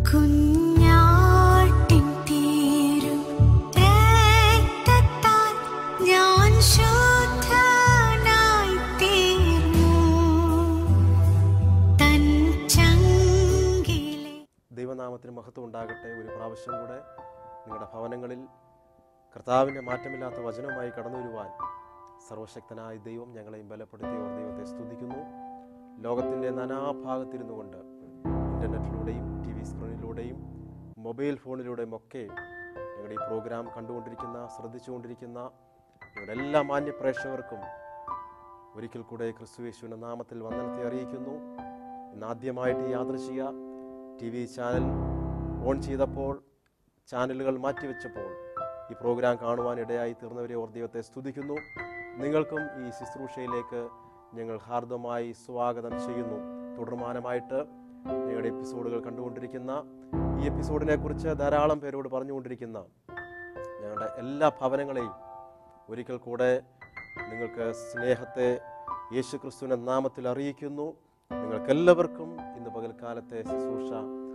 കുഞ്ഞാട്ടിൻ തീരും രക്തത്താൽ ഞാൻ ശുദ്ധനായി തീർന്നു തൻ ചങ്കിലെ ദൈവനാമത്തിന് മഹത്വം ഉണ്ടാകട്ടെ ഒരു പ്രാവശ്യം കൂടെ നിങ്ങളുടെ ഭവനങ്ങളിൽ കർത്താവിൻ്റെ മാറ്റമില്ലാത്ത വചനവുമായി കടന്നു വരുവാൻ സർവശക്തനായ ദൈവം ഞങ്ങളെയും ബലപ്പെടുത്തിയവർ ദൈവത്തെ സ്തുതിക്കുന്നു ലോകത്തിൻ്റെ നാനാഭാഗത്തിരുന്നു കൊണ്ട് ഇൻ്റർനെറ്റിലൂടെയും ടി വി സ്ക്രീനിലൂടെയും മൊബൈൽ ഫോണിലൂടെയും ഒക്കെ ഞങ്ങളുടെ ഈ പ്രോഗ്രാം കണ്ടുകൊണ്ടിരിക്കുന്ന ശ്രദ്ധിച്ചുകൊണ്ടിരിക്കുന്ന ഞങ്ങളുടെ എല്ലാ മാന്യ പ്രേക്ഷകർക്കും ഒരിക്കൽ കൂടെ ക്രിസ്തുവേശുവിൻ്റെ നാമത്തിൽ വന്ദനത്തെ അറിയിക്കുന്നു ഇന്ന് ആദ്യമായിട്ട് ഈ യാദൃശിക ടി വി ചാനൽ ഓൺ ചെയ്തപ്പോൾ ചാനലുകൾ മാറ്റിവെച്ചപ്പോൾ ഈ പ്രോഗ്രാം കാണുവാൻ ഇടയായി തീർന്നവരെ ഓർ ദൈവത്തെ സ്തുതിക്കുന്നു നിങ്ങൾക്കും ഈ ശുശ്രൂഷയിലേക്ക് ഞങ്ങൾ ഹാർദമായി സ്വാഗതം ചെയ്യുന്നു തുടർമാനമായിട്ട് ഞങ്ങളുടെ എപ്പിസോഡുകൾ കണ്ടുകൊണ്ടിരിക്കുന്ന ഈ എപ്പിസോഡിനെ കുറിച്ച് ധാരാളം പേരോട് പറഞ്ഞുകൊണ്ടിരിക്കുന്ന ഞങ്ങളുടെ എല്ലാ ഭവനങ്ങളെയും ഒരിക്കൽ കൂടെ നിങ്ങൾക്ക് സ്നേഹത്തെ യേശു ക്രിസ്തുവിൻ്റെ നാമത്തിൽ അറിയിക്കുന്നു നിങ്ങൾക്കെല്ലാവർക്കും ഇന്ന് പകൽക്കാലത്തെ ശുശ്രൂഷ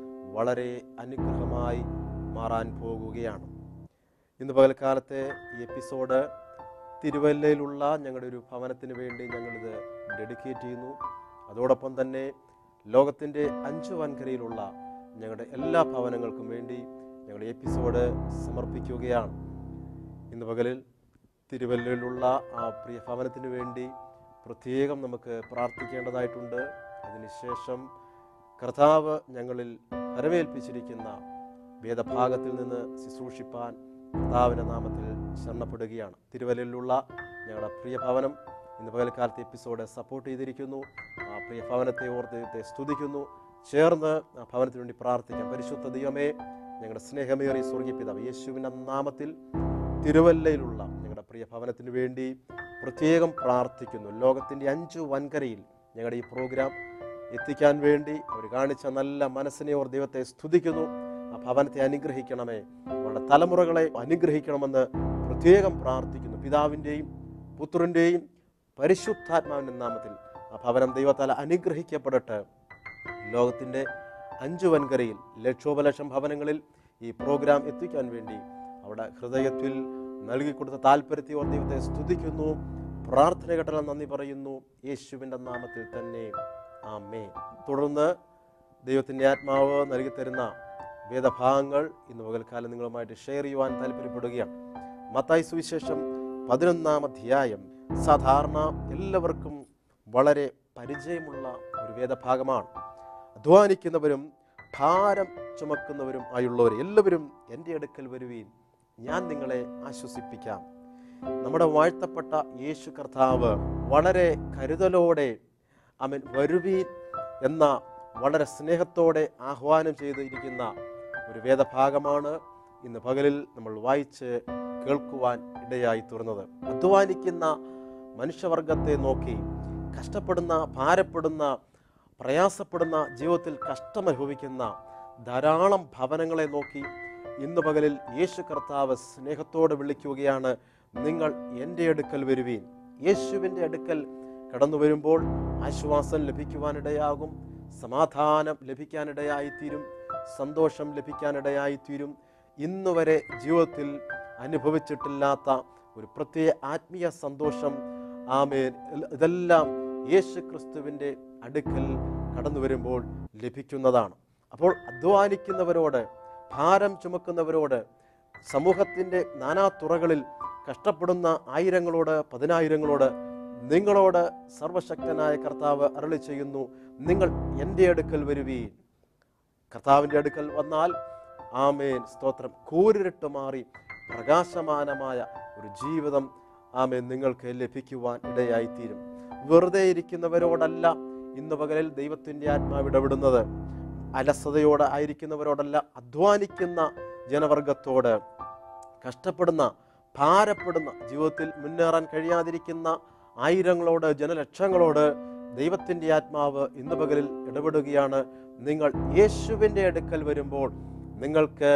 വളരെ അനുഗ്രഹമായി മാറാൻ പോകുകയാണ് ഇന്ന് പകൽക്കാലത്തെ ഈ എപ്പിസോഡ് തിരുവല്ലയിലുള്ള ഞങ്ങളുടെ ഒരു ഭവനത്തിന് വേണ്ടി ഞങ്ങളിത് ഡെഡിക്കേറ്റ് ചെയ്യുന്നു അതോടൊപ്പം തന്നെ ലോകത്തിൻ്റെ അഞ്ച് വൻകരയിലുള്ള ഞങ്ങളുടെ എല്ലാ ഭവനങ്ങൾക്കും വേണ്ടി ഞങ്ങളുടെ എപ്പിസോഡ് സമർപ്പിക്കുകയാണ് ഇന്ന് പകലിൽ തിരുവല്ലയിലുള്ള ആ പ്രിയ ഭവനത്തിന് വേണ്ടി പ്രത്യേകം നമുക്ക് പ്രാർത്ഥിക്കേണ്ടതായിട്ടുണ്ട് അതിനുശേഷം കർത്താവ് ഞങ്ങളിൽ വരവേൽപ്പിച്ചിരിക്കുന്ന വേദഭാഗത്തിൽ നിന്ന് ശുശ്രൂഷിപ്പാൻ കർത്താവിൻ്റെ നാമത്തിൽ ശരണപ്പെടുകയാണ് തിരുവല്ലയിലുള്ള ഞങ്ങളുടെ പ്രിയ ഭവനം ഇന്ന് പകൽക്കാലത്തെ എപ്പിസോഡ് സപ്പോർട്ട് ചെയ്തിരിക്കുന്നു ആ പ്രിയ ഭവനത്തെ ഓർത്ത് ദൈവത്തെ സ്തുതിക്കുന്നു ചേർന്ന് ആ ഭവനത്തിന് വേണ്ടി പ്രാർത്ഥിക്കാം പരിശുദ്ധ ദൈവമേ ഞങ്ങളുടെ സ്നേഹമേറിയ സ്വർഗീയ പിതാവ് യേശുവിൻ്റെ നാമത്തിൽ തിരുവല്ലയിലുള്ള ഞങ്ങളുടെ പ്രിയ ഭവനത്തിന് വേണ്ടി പ്രത്യേകം പ്രാർത്ഥിക്കുന്നു ലോകത്തിൻ്റെ അഞ്ചു വൻകരയിൽ ഞങ്ങളുടെ ഈ പ്രോഗ്രാം എത്തിക്കാൻ വേണ്ടി അവർ കാണിച്ച നല്ല മനസ്സിനെ ഓർ ദൈവത്തെ സ്തുതിക്കുന്നു ആ ഭവനത്തെ അനുഗ്രഹിക്കണമേ അവരുടെ തലമുറകളെ അനുഗ്രഹിക്കണമെന്ന് പ്രത്യേകം പ്രാർത്ഥിക്കുന്നു പിതാവിൻ്റെയും പുത്രൻ്റെയും പരിശുദ്ധാത്മാവിൻ്റെ നാമത്തിൽ ആ ഭവനം ദൈവത്താൽ അനുഗ്രഹിക്കപ്പെടട്ടെ ലോകത്തിൻ്റെ അഞ്ചു വൻകരയിൽ ലക്ഷോപലക്ഷം ഭവനങ്ങളിൽ ഈ പ്രോഗ്രാം എത്തിക്കാൻ വേണ്ടി അവിടെ ഹൃദയത്തിൽ നൽകിക്കൊടുത്ത താല്പര്യത്തെ ഓർ ദൈവത്തെ സ്തുതിക്കുന്നു പ്രാർത്ഥന കേട്ടാൽ നന്ദി പറയുന്നു യേശുവിൻ്റെ നാമത്തിൽ തന്നെ ആമേ തുടർന്ന് ദൈവത്തിൻ്റെ ആത്മാവ് നൽകി തരുന്ന വേദഭാഗങ്ങൾ ഇന്ന് പകൽക്കാലം നിങ്ങളുമായിട്ട് ഷെയർ ചെയ്യുവാൻ താല്പര്യപ്പെടുകയാണ് മത്തായി സുവിശേഷം പതിനൊന്നാം അധ്യായം സാധാരണ എല്ലാവർക്കും വളരെ പരിചയമുള്ള ഒരു വേദഭാഗമാണ് അധ്വാനിക്കുന്നവരും ഭാരം ചുമക്കുന്നവരും ആയുള്ളവർ എല്ലാവരും എൻ്റെ അടുക്കൽ വരുവീൻ ഞാൻ നിങ്ങളെ ആശ്വസിപ്പിക്കാം നമ്മുടെ വാഴ്ത്തപ്പെട്ട യേശു കർത്താവ് വളരെ കരുതലോടെ അവൻ വരുവീൻ എന്ന വളരെ സ്നേഹത്തോടെ ആഹ്വാനം ചെയ്തിരിക്കുന്ന ഒരു വേദഭാഗമാണ് ഇന്ന് പകലിൽ നമ്മൾ വായിച്ച് കേൾക്കുവാൻ ഇടയായി തീർന്നത് അധ്വാനിക്കുന്ന മനുഷ്യവർഗത്തെ നോക്കി കഷ്ടപ്പെടുന്ന ഭാരപ്പെടുന്ന പ്രയാസപ്പെടുന്ന ജീവിതത്തിൽ കഷ്ടമനുഭവിക്കുന്ന ധാരാളം ഭവനങ്ങളെ നോക്കി ഇന്ന് പകലിൽ യേശു കർത്താവ് സ്നേഹത്തോടെ വിളിക്കുകയാണ് നിങ്ങൾ എൻ്റെ അടുക്കൽ വരുവീൻ യേശുവിൻ്റെ അടുക്കൽ കടന്നു വരുമ്പോൾ ആശ്വാസം ലഭിക്കുവാനിടയാകും സമാധാനം ലഭിക്കാനിടയായിത്തീരും സന്തോഷം ലഭിക്കാനിടയായിത്തീരും ഇന്ന് വരെ ജീവിതത്തിൽ അനുഭവിച്ചിട്ടില്ലാത്ത ഒരു പ്രത്യേക ആത്മീയ സന്തോഷം ആമേൻ ഇതെല്ലാം യേശു ക്രിസ്തുവിൻ്റെ അടുക്കൽ കടന്നു വരുമ്പോൾ ലഭിക്കുന്നതാണ് അപ്പോൾ അധ്വാനിക്കുന്നവരോട് ഭാരം ചുമക്കുന്നവരോട് സമൂഹത്തിൻ്റെ നാനാതുറകളിൽ കഷ്ടപ്പെടുന്ന ആയിരങ്ങളോട് പതിനായിരങ്ങളോട് നിങ്ങളോട് സർവശക്തനായ കർത്താവ് അരളി ചെയ്യുന്നു നിങ്ങൾ എൻ്റെ അടുക്കൽ വരുവീൻ കർത്താവിൻ്റെ അടുക്കൽ വന്നാൽ ആമേൻ സ്തോത്രം കൂരിരുട്ട് മാറി പ്രകാശമാനമായ ഒരു ജീവിതം ആമേൻ നിങ്ങൾക്ക് ലഭിക്കുവാൻ ഇടയായിത്തീരും വെറുതെ ഇരിക്കുന്നവരോടല്ല ഇന്ന് പകലിൽ ദൈവത്തിൻ്റെ ആത്മാവ് ഇടപെടുന്നത് അലസതയോടെ ആയിരിക്കുന്നവരോടല്ല അധ്വാനിക്കുന്ന ജനവർഗത്തോട് കഷ്ടപ്പെടുന്ന ഭാരപ്പെടുന്ന ജീവിതത്തിൽ മുന്നേറാൻ കഴിയാതിരിക്കുന്ന ആയിരങ്ങളോട് ജനലക്ഷങ്ങളോട് ദൈവത്തിൻ്റെ ആത്മാവ് ഇന്ന് പകലിൽ ഇടപെടുകയാണ് നിങ്ങൾ യേശുവിൻ്റെ അടുക്കൽ വരുമ്പോൾ നിങ്ങൾക്ക്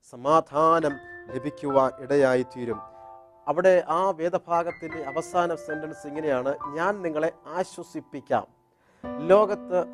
സമാധാനം ലഭിക്കുവാൻ ഇടയായിത്തീരും അവിടെ ആ വേദഭാഗത്തിൻ്റെ അവസാന സെൻറ്റൻസ് ഇങ്ങനെയാണ് ഞാൻ നിങ്ങളെ ആശ്വസിപ്പിക്കാം ലോകത്ത് ആർ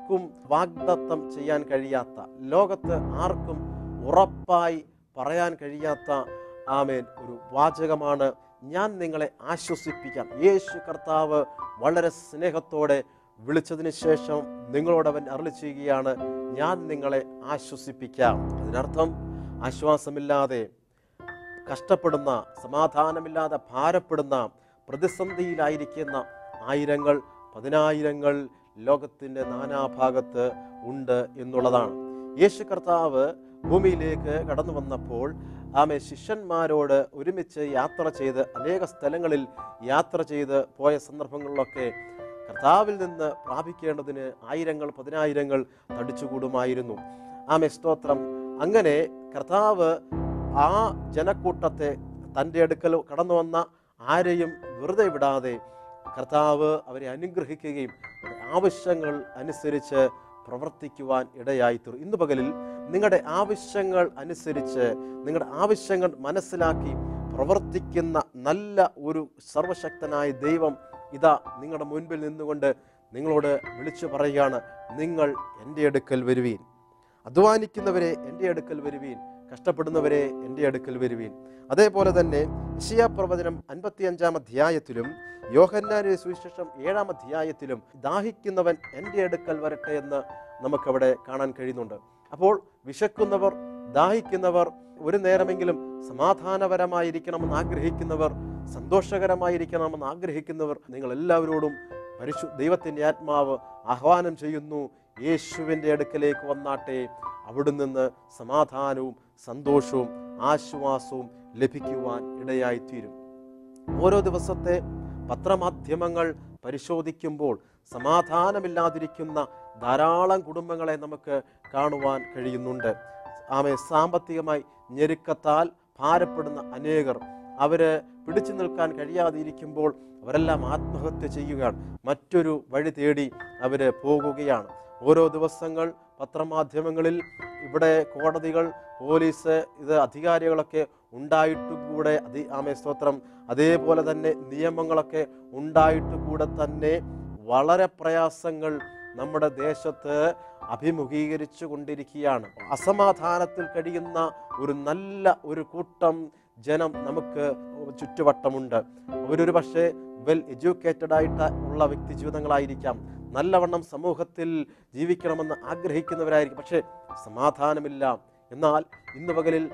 ആർക്കും വാഗ്ദത്തം ചെയ്യാൻ കഴിയാത്ത ലോകത്ത് ആർക്കും ഉറപ്പായി പറയാൻ കഴിയാത്ത ആമേൻ ഒരു വാചകമാണ് ഞാൻ നിങ്ങളെ ആശ്വസിപ്പിക്കാം യേശു കർത്താവ് വളരെ സ്നേഹത്തോടെ വിളിച്ചതിന് ശേഷം നിങ്ങളോട് അവൻ അരളി ചെയ്യുകയാണ് ഞാൻ നിങ്ങളെ ആശ്വസിപ്പിക്കാം അതിനർത്ഥം ആശ്വാസമില്ലാതെ കഷ്ടപ്പെടുന്ന സമാധാനമില്ലാതെ ഭാരപ്പെടുന്ന പ്രതിസന്ധിയിലായിരിക്കുന്ന ആയിരങ്ങൾ പതിനായിരങ്ങൾ ലോകത്തിൻ്റെ നാനാഭാഗത്ത് ഉണ്ട് എന്നുള്ളതാണ് യേശു കർത്താവ് ഭൂമിയിലേക്ക് കടന്നു വന്നപ്പോൾ ആമെ ശിഷ്യന്മാരോട് ഒരുമിച്ച് യാത്ര ചെയ്ത് അനേക സ്ഥലങ്ങളിൽ യാത്ര ചെയ്ത് പോയ സന്ദർഭങ്ങളിലൊക്കെ കർത്താവിൽ നിന്ന് പ്രാപിക്കേണ്ടതിന് ആയിരങ്ങൾ പതിനായിരങ്ങൾ തടിച്ചുകൂടുമായിരുന്നു ആമെ സ്തോത്രം അങ്ങനെ കർത്താവ് ആ ജനക്കൂട്ടത്തെ തൻ്റെ അടുക്കൽ കടന്നു വന്ന ആരെയും വെറുതെ വിടാതെ കർത്താവ് അവരെ അനുഗ്രഹിക്കുകയും അവരുടെ ആവശ്യങ്ങൾ അനുസരിച്ച് പ്രവർത്തിക്കുവാൻ ഇടയായിത്തീർന്നു ഇന്ന് പകലിൽ നിങ്ങളുടെ ആവശ്യങ്ങൾ അനുസരിച്ച് നിങ്ങളുടെ ആവശ്യങ്ങൾ മനസ്സിലാക്കി പ്രവർത്തിക്കുന്ന നല്ല ഒരു സർവശക്തനായ ദൈവം ഇതാ നിങ്ങളുടെ മുൻപിൽ നിന്നുകൊണ്ട് നിങ്ങളോട് വിളിച്ചു പറയുകയാണ് നിങ്ങൾ എൻ്റെ അടുക്കൽ വരുവീൻ അധ്വാനിക്കുന്നവരെ എൻ്റെ അടുക്കൽ വരുവീൻ കഷ്ടപ്പെടുന്നവരെ എൻ്റെ അടുക്കൽ വരുവീൻ അതേപോലെ തന്നെ യശയാ പ്രവചനം അൻപത്തിയഞ്ചാം അധ്യായത്തിലും യോഹന്നാന്റെ സുവിശേഷം ഏഴാം അധ്യായത്തിലും ദാഹിക്കുന്നവൻ എൻ്റെ അടുക്കൽ വരട്ടെ എന്ന് നമുക്കവിടെ കാണാൻ കഴിയുന്നുണ്ട് അപ്പോൾ വിശക്കുന്നവർ ദാഹിക്കുന്നവർ ഒരു നേരമെങ്കിലും സമാധാനപരമായിരിക്കണമെന്ന് ആഗ്രഹിക്കുന്നവർ സന്തോഷകരമായിരിക്കണമെന്ന് ആഗ്രഹിക്കുന്നവർ നിങ്ങൾ എല്ലാവരോടും പരിശു ദൈവത്തിൻ്റെ ആത്മാവ് ആഹ്വാനം ചെയ്യുന്നു യേശുവിൻ്റെ അടുക്കലേക്ക് വന്നാട്ടെ അവിടെ നിന്ന് സമാധാനവും സന്തോഷവും ആശ്വാസവും ലഭിക്കുവാൻ ഇടയായിത്തീരും ഓരോ ദിവസത്തെ പത്രമാധ്യമങ്ങൾ പരിശോധിക്കുമ്പോൾ സമാധാനമില്ലാതിരിക്കുന്ന ധാരാളം കുടുംബങ്ങളെ നമുക്ക് കാണുവാൻ കഴിയുന്നുണ്ട് ആമെ സാമ്പത്തികമായി ഞെരുക്കത്താൽ ഭാരപ്പെടുന്ന അനേകർ അവര് പിടിച്ചു നിൽക്കാൻ കഴിയാതിരിക്കുമ്പോൾ അവരെല്ലാം ആത്മഹത്യ ചെയ്യുകയാണ് മറ്റൊരു വഴി തേടി അവര് പോകുകയാണ് ഓരോ ദിവസങ്ങൾ പത്രമാധ്യമങ്ങളിൽ ഇവിടെ കോടതികൾ പോലീസ് ഇത് അധികാരികളൊക്കെ ഉണ്ടായിട്ട് കൂടെ അതി ആമേ സ്തോത്രം അതേപോലെ തന്നെ നിയമങ്ങളൊക്കെ ഉണ്ടായിട്ട് കൂടെ തന്നെ വളരെ പ്രയാസങ്ങൾ നമ്മുടെ ദേശത്ത് അഭിമുഖീകരിച്ചു കൊണ്ടിരിക്കുകയാണ് അസമാധാനത്തിൽ കഴിയുന്ന ഒരു നല്ല ഒരു കൂട്ടം ജനം നമുക്ക് ചുറ്റുവട്ടമുണ്ട് അവരൊരു പക്ഷേ വെൽ എഡ്യൂക്കേറ്റഡ് ആയിട്ട് ഉള്ള വ്യക്തി ജീവിതങ്ങളായിരിക്കാം നല്ലവണ്ണം സമൂഹത്തിൽ ജീവിക്കണമെന്ന് ആഗ്രഹിക്കുന്നവരായിരിക്കും പക്ഷേ സമാധാനമില്ല എന്നാൽ ഇന്ന് പകലിൽ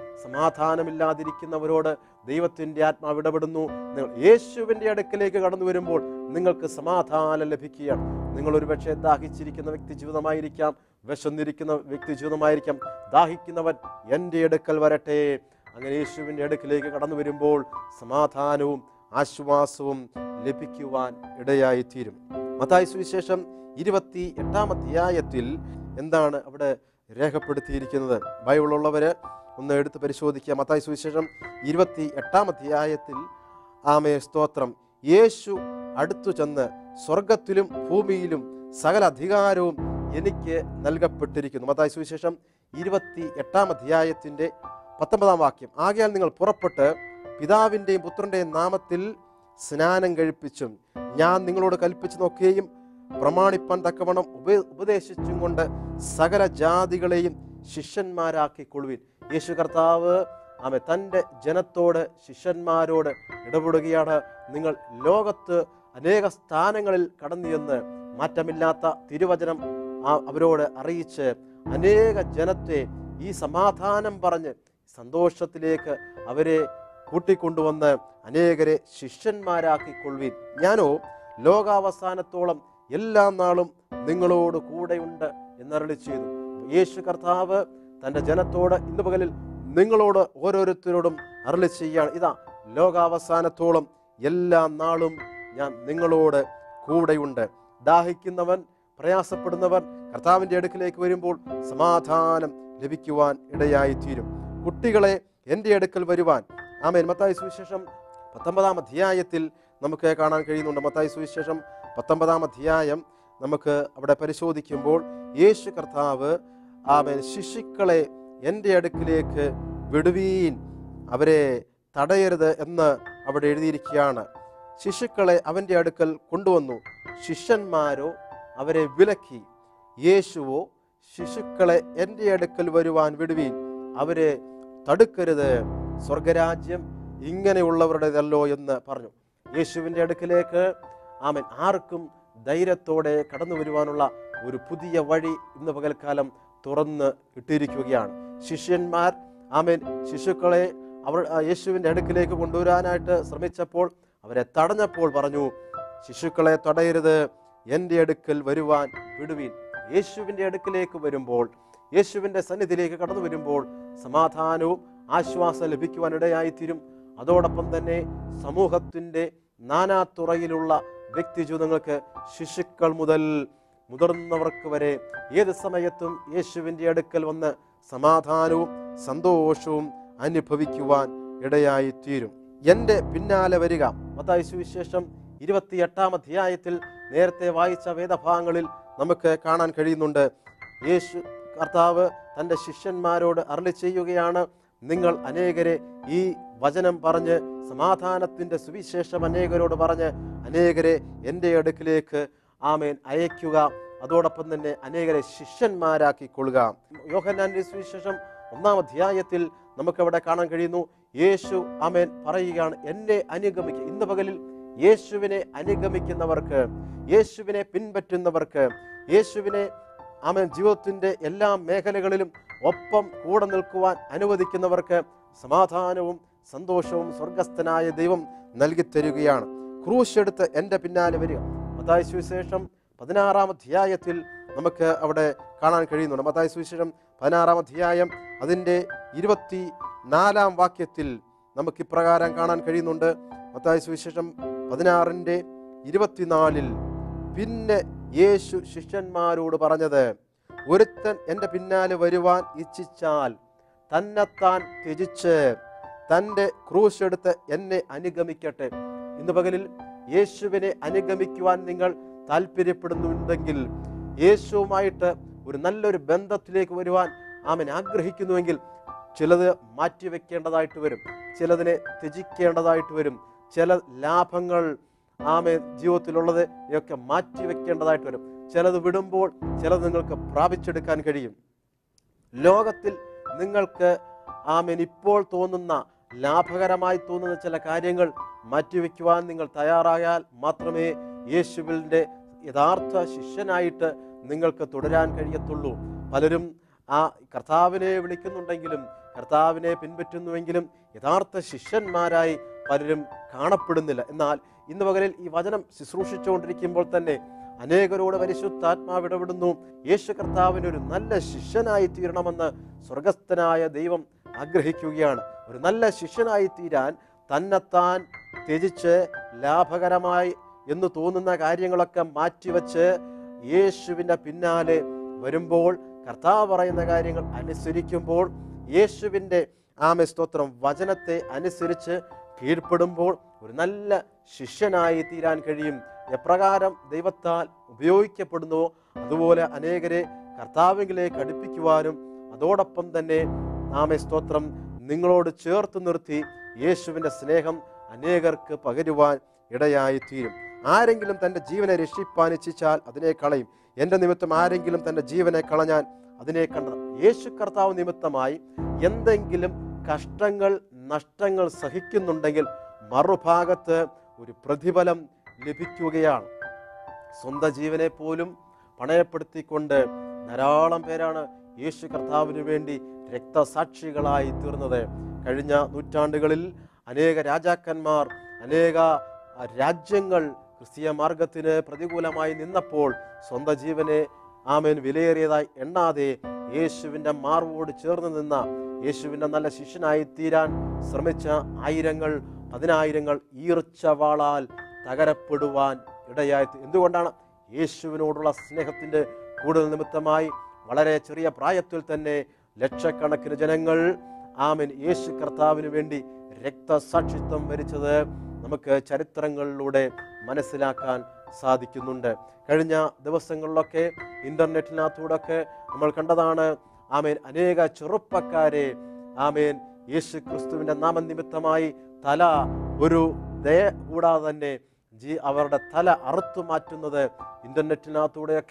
സമാധാനമില്ലാതിരിക്കുന്നവരോട് ദൈവത്തിൻ്റെ ആത്മാവ് ഇടപെടുന്നു നിങ്ങൾ യേശുവിൻ്റെ അടുക്കലേക്ക് കടന്നു വരുമ്പോൾ നിങ്ങൾക്ക് സമാധാനം ലഭിക്കുകയാണ് നിങ്ങൾ ഒരുപക്ഷെ ദാഹിച്ചിരിക്കുന്ന വ്യക്തി ജീവിതമായിരിക്കാം വിശന്നിരിക്കുന്ന വ്യക്തി ജീവിതമായിരിക്കാം ദാഹിക്കുന്നവൻ എൻ്റെ അടുക്കൽ വരട്ടെ അങ്ങനെ യേശുവിൻ്റെ അടുക്കിലേക്ക് കടന്നു വരുമ്പോൾ സമാധാനവും ആശ്വാസവും ലഭിക്കുവാൻ ഇടയായിത്തീരും മത്തായി സുവിശേഷം ഇരുപത്തി എട്ടാം അധ്യായത്തിൽ എന്താണ് അവിടെ രേഖപ്പെടുത്തിയിരിക്കുന്നത് ബൈബിളുള്ളവര് ഒന്ന് എടുത്ത് പരിശോധിക്കുക മത്തായി സുവിശേഷം ഇരുപത്തി എട്ടാം അധ്യായത്തിൽ ആമേ സ്തോത്രം യേശു അടുത്തു ചെന്ന് സ്വർഗത്തിലും ഭൂമിയിലും സകല അധികാരവും എനിക്ക് നൽകപ്പെട്ടിരിക്കുന്നു മത്തായി സുവിശേഷം ഇരുപത്തി എട്ടാം അധ്യായത്തിൻ്റെ പത്തൊമ്പതാം വാക്യം ആകയാൽ നിങ്ങൾ പുറപ്പെട്ട് പിതാവിൻ്റെയും പുത്രൻ്റെയും നാമത്തിൽ സ്നാനം കഴിപ്പിച്ചും ഞാൻ നിങ്ങളോട് കൽപ്പിച്ചു നോക്കുകയും പ്രമാണിപ്പാൻ തക്കവണ്ണം ഉപ ഉപദേശിച്ചും കൊണ്ട് സകല ജാതികളെയും ശിഷ്യന്മാരാക്കിക്കൊള്ളുവിൻ യേശു കർത്താവ് ആമെ തൻ്റെ ജനത്തോട് ശിഷ്യന്മാരോട് ഇടപെടുകയാണ് നിങ്ങൾ ലോകത്ത് അനേക സ്ഥാനങ്ങളിൽ കടന്നു ചെന്ന് മാറ്റമില്ലാത്ത തിരുവചനം ആ- അവരോട് അറിയിച്ച് അനേക ജനത്തെ ഈ സമാധാനം പറഞ്ഞ് സന്തോഷത്തിലേക്ക് അവരെ കൂട്ടിക്കൊണ്ടുവന്ന് അനേകരെ ശിഷ്യന്മാരാക്കിക്കൊള്ളുവിൻ ഞാനോ ലോകാവസാനത്തോളം എല്ലാ നാളും നിങ്ങളോട് കൂടെയുണ്ട് എന്നരളി ചെയ്തു യേശു കർത്താവ് തൻ്റെ ജനത്തോട് ഇന്ന് പകലിൽ നിങ്ങളോട് ഓരോരുത്തരോടും അരളി ചെയ്യാണ് ഇതാ ലോകാവസാനത്തോളം എല്ലാ നാളും ഞാൻ നിങ്ങളോട് കൂടെയുണ്ട് ദാഹിക്കുന്നവൻ പ്രയാസപ്പെടുന്നവൻ കർത്താവിൻ്റെ അടുക്കിലേക്ക് വരുമ്പോൾ സമാധാനം ലഭിക്കുവാൻ ഇടയായിത്തീരും കുട്ടികളെ എൻ്റെ അടുക്കൽ വരുവാൻ ആമേൻ മത്തായി സുവിശേഷം പത്തൊമ്പതാം അധ്യായത്തിൽ നമുക്ക് കാണാൻ കഴിയുന്നുണ്ട് മത്തായി സുവിശേഷം പത്തൊമ്പതാം അധ്യായം നമുക്ക് അവിടെ പരിശോധിക്കുമ്പോൾ യേശു കർത്താവ് ആമേൻ ശിശുക്കളെ എൻ്റെ അടുക്കിലേക്ക് വിടുവീൻ അവരെ തടയരുത് എന്ന് അവിടെ എഴുതിയിരിക്കുകയാണ് ശിശുക്കളെ അവൻ്റെ അടുക്കൽ കൊണ്ടുവന്നു ശിഷ്യന്മാരോ അവരെ വിലക്കി യേശുവോ ശിശുക്കളെ എൻ്റെ അടുക്കൽ വരുവാൻ വിടുവീൻ അവരെ തടുക്കരുത് സ്വർഗരാജ്യം ഇങ്ങനെയുള്ളവരുടേതല്ലോ എന്ന് പറഞ്ഞു യേശുവിൻ്റെ അടുക്കിലേക്ക് ആമൻ ആർക്കും ധൈര്യത്തോടെ കടന്നു വരുവാനുള്ള ഒരു പുതിയ വഴി ഇന്ന് പകൽക്കാലം തുറന്ന് ഇട്ടിരിക്കുകയാണ് ശിഷ്യന്മാർ ആമേൻ ശിശുക്കളെ അവർ ആ യേശുവിൻ്റെ അടുക്കിലേക്ക് കൊണ്ടുവരാനായിട്ട് ശ്രമിച്ചപ്പോൾ അവരെ തടഞ്ഞപ്പോൾ പറഞ്ഞു ശിശുക്കളെ തടയരുത് എൻ്റെ അടുക്കൽ വരുവാൻ വിടുവീൻ യേശുവിൻ്റെ അടുക്കിലേക്ക് വരുമ്പോൾ യേശുവിൻ്റെ സന്നിധിയിലേക്ക് കടന്നു വരുമ്പോൾ സമാധാനവും ആശ്വാസം ലഭിക്കുവാൻ ഇടയായിത്തീരും അതോടൊപ്പം തന്നെ സമൂഹത്തിൻ്റെ നാനാതുറയിലുള്ള വ്യക്തി ജീവിതങ്ങൾക്ക് ശിശുക്കൾ മുതൽ മുതിർന്നവർക്ക് വരെ ഏത് സമയത്തും യേശുവിൻ്റെ അടുക്കൽ വന്ന് സമാധാനവും സന്തോഷവും അനുഭവിക്കുവാൻ ഇടയായിത്തീരും എൻ്റെ പിന്നാലെ വരിക മത്തായി സുവിശേഷം ഇരുപത്തിയെട്ടാം അധ്യായത്തിൽ നേരത്തെ വായിച്ച വേദഭാഗങ്ങളിൽ നമുക്ക് കാണാൻ കഴിയുന്നുണ്ട് യേശു കർത്താവ് തൻ്റെ ശിഷ്യന്മാരോട് അരളി ചെയ്യുകയാണ് നിങ്ങൾ അനേകരെ ഈ വചനം പറഞ്ഞ് സമാധാനത്തിൻ്റെ സുവിശേഷം അനേകരോട് പറഞ്ഞ് അനേകരെ എൻ്റെ അടുക്കിലേക്ക് ആമേൻ അയക്കുക അതോടൊപ്പം തന്നെ അനേകരെ ശിഷ്യന്മാരാക്കിക്കൊള്ളുക യോഹന്നാന്റെ സുവിശേഷം ഒന്നാം അധ്യായത്തിൽ നമുക്കവിടെ കാണാൻ കഴിയുന്നു യേശു ആമേൻ പറയുകയാണ് എന്നെ അനുഗമിക്കുക ഇന്ന് പകലിൽ യേശുവിനെ അനുഗമിക്കുന്നവർക്ക് യേശുവിനെ പിൻപറ്റുന്നവർക്ക് യേശുവിനെ ആമേൻ ജീവിതത്തിൻ്റെ എല്ലാ മേഖലകളിലും ഒപ്പം കൂടെ നിൽക്കുവാൻ അനുവദിക്കുന്നവർക്ക് സമാധാനവും സന്തോഷവും സ്വർഗസ്ഥനായ ദൈവം നൽകി തരികയാണ് ക്രൂശ് എടുത്ത് എൻ്റെ പിന്നാലെ വരിക മത്തായി സുവിശേഷം പതിനാറാം അധ്യായത്തിൽ നമുക്ക് അവിടെ കാണാൻ കഴിയുന്നുണ്ട് മത്തായി സുവിശേഷം പതിനാറാം അധ്യായം അതിൻ്റെ ഇരുപത്തി നാലാം വാക്യത്തിൽ നമുക്ക് ഇപ്രകാരം കാണാൻ കഴിയുന്നുണ്ട് മത്തായി സുവിശേഷം പതിനാറിൻ്റെ ഇരുപത്തിനാലിൽ പിന്നെ യേശു ശിഷ്യന്മാരോട് പറഞ്ഞത് ഒരുത്തൻ എൻ്റെ പിന്നാലെ വരുവാൻ ഇച്ഛിച്ചാൽ തന്നെത്താൻ ത്യജിച്ച് തൻ്റെ ക്രൂശ് എടുത്ത് എന്നെ അനുഗമിക്കട്ടെ ഇന്ന് പകലിൽ യേശുവിനെ അനുഗമിക്കുവാൻ നിങ്ങൾ താല്പര്യപ്പെടുന്നുണ്ടെങ്കിൽ യേശുവുമായിട്ട് ഒരു നല്ലൊരു ബന്ധത്തിലേക്ക് വരുവാൻ ആമൻ ആഗ്രഹിക്കുന്നുവെങ്കിൽ ചിലത് മാറ്റിവെക്കേണ്ടതായിട്ട് വരും ചിലതിനെ ത്യജിക്കേണ്ടതായിട്ട് വരും ചില ലാഭങ്ങൾ ആമെ ജീവിതത്തിലുള്ളത് ഒക്കെ മാറ്റിവെക്കേണ്ടതായിട്ട് വരും ചിലത് വിടുമ്പോൾ ചിലത് നിങ്ങൾക്ക് പ്രാപിച്ചെടുക്കാൻ കഴിയും ലോകത്തിൽ നിങ്ങൾക്ക് ആമേൻ ഇപ്പോൾ തോന്നുന്ന ലാഭകരമായി തോന്നുന്ന ചില കാര്യങ്ങൾ മാറ്റിവെക്കുവാൻ നിങ്ങൾ തയ്യാറായാൽ മാത്രമേ യേശുവിൻ്റെ യഥാർത്ഥ ശിഷ്യനായിട്ട് നിങ്ങൾക്ക് തുടരാൻ കഴിയത്തുള്ളൂ പലരും ആ കർത്താവിനെ വിളിക്കുന്നുണ്ടെങ്കിലും കർത്താവിനെ പിൻപറ്റുന്നുവെങ്കിലും യഥാർത്ഥ ശിഷ്യന്മാരായി പലരും കാണപ്പെടുന്നില്ല എന്നാൽ ഇന്ന് പകലിൽ ഈ വചനം ശുശ്രൂഷിച്ചുകൊണ്ടിരിക്കുമ്പോൾ തന്നെ അനേകരോട് പരിശുദ്ധാത്മാവ് ഇടപെടുന്നു യേശു കർത്താവിന് ഒരു നല്ല ശിഷ്യനായി തീരണമെന്ന് സ്വർഗസ്ഥനായ ദൈവം ആഗ്രഹിക്കുകയാണ് ഒരു നല്ല ശിഷ്യനായി തീരാൻ തന്നെത്താൻ ത്യജിച്ച് ലാഭകരമായി എന്ന് തോന്നുന്ന കാര്യങ്ങളൊക്കെ മാറ്റിവെച്ച് യേശുവിൻ്റെ പിന്നാലെ വരുമ്പോൾ കർത്താവ് പറയുന്ന കാര്യങ്ങൾ അനുസരിക്കുമ്പോൾ യേശുവിൻ്റെ ആമെ സ്തോത്രം വചനത്തെ അനുസരിച്ച് കീഴ്പ്പെടുമ്പോൾ ഒരു നല്ല ശിഷ്യനായി തീരാൻ കഴിയും എപ്രകാരം ദൈവത്താൽ ഉപയോഗിക്കപ്പെടുന്നുവോ അതുപോലെ അനേകരെ കർത്താവിലേക്ക് അടുപ്പിക്കുവാനും അതോടൊപ്പം തന്നെ നാമെ സ്തോത്രം നിങ്ങളോട് ചേർത്ത് നിർത്തി യേശുവിൻ്റെ സ്നേഹം അനേകർക്ക് പകരുവാൻ ഇടയായി തീരും ആരെങ്കിലും തൻ്റെ ജീവനെ രക്ഷിപ്പാൻ ഇച്ഛിച്ചാൽ അതിനെ കളയും എൻ്റെ നിമിത്തം ആരെങ്കിലും തൻ്റെ ജീവനെ കളഞ്ഞാൽ അതിനെ കണ്ടത് യേശു കർത്താവ് നിമിത്തമായി എന്തെങ്കിലും കഷ്ടങ്ങൾ നഷ്ടങ്ങൾ സഹിക്കുന്നുണ്ടെങ്കിൽ മറുഭാഗത്ത് ഒരു പ്രതിഫലം ലഭിക്കുകയാണ് സ്വന്തം ജീവനെ പോലും പണയപ്പെടുത്തിക്കൊണ്ട് ധാരാളം പേരാണ് യേശു കർത്താവിന് വേണ്ടി രക്തസാക്ഷികളായി തീർന്നത് കഴിഞ്ഞ നൂറ്റാണ്ടുകളിൽ അനേക രാജാക്കന്മാർ അനേക ആ, രാജ്യങ്ങൾ ക്രിസ്തീയ മാർഗത്തിന് പ്രതികൂലമായി നിന്നപ്പോൾ സ്വന്തം ജീവനെ ആമേൻ വിലയേറിയതായി എണ്ണാതെ യേശുവിൻ്റെ മാർവോട് ചേർന്ന് നിന്ന യേശുവിൻ്റെ നല്ല ശിഷ്യനായി തീരാൻ ശ്രമിച്ച ആയിരങ്ങൾ പതിനായിരങ്ങൾ ഈർച്ചവാളാൽ തകരപ്പെടുവാൻ ഇടയായി തീ- എന്തുകൊണ്ടാണ് യേശുവിനോടുള്ള സ്നേഹത്തിൻ്റെ കൂടുതൽ നിമിത്തമായി വളരെ ചെറിയ പ്രായത്തിൽ തന്നെ ലക്ഷക്കണക്കിന് ജനങ്ങൾ ആമൻ യേശു കർത്താവിന് വേണ്ടി രക്തസാക്ഷിത്വം വരിച്ചത് നമുക്ക് ചരിത്രങ്ങളിലൂടെ മനസ്സിലാക്കാൻ സാധിക്കുന്നുണ്ട് കഴിഞ്ഞ ദിവസങ്ങളിലൊക്കെ ഇൻ്റർനെറ്റിനകത്തൂടെയൊക്കെ നമ്മൾ കണ്ടതാണ് ആമേൻ അനേക ചെറുപ്പക്കാരെ ആമേൻ യേശു ക്രിസ്തുവിൻ്റെ നാമനിമിത്തമായി തല ഒരു ദയ കൂടാതെ തന്നെ ജീ അവരുടെ തല അറുത്തു മാറ്റുന്നത് ഇൻ്റർനെറ്റിനകത്തൂടെയൊക്കെ